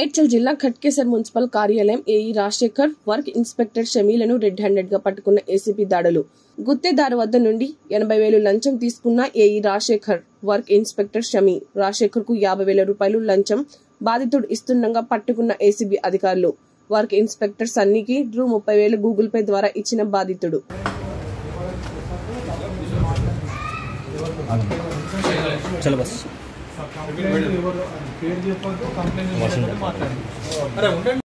మేడ్చల్ జిల్లా ఖట్కేసర్ మున్సిపల్ కార్యాలయం AE Rajasekhar work inspector షమీలను రెడ్ హ్యాండెడ్ గా పట్టుకున్న ఏసీపీ దాడులు గుత్తేదారు వద్ద నుండి ఎనభై వేలు లంచం తీసుకున్న AE Rajasekhar work inspector Shami Rajasekhar కు యాభై వేల రూపాయలు లంచం బాధితుడు ఇస్తుండగా పట్టుకున్న ఏసీబీ అధికారులు వర్క్ ఇన్స్పెక్టర్ సన్నీకి రూ ముప్పై వేలు గూగుల్ పే ద్వారా ఇచ్చిన బాధితుడు చలో బస్ కంప్లైంట్ ఎవరు పేరు చెప్పొద్దు కంప్లైంట్ మాట్లాడండి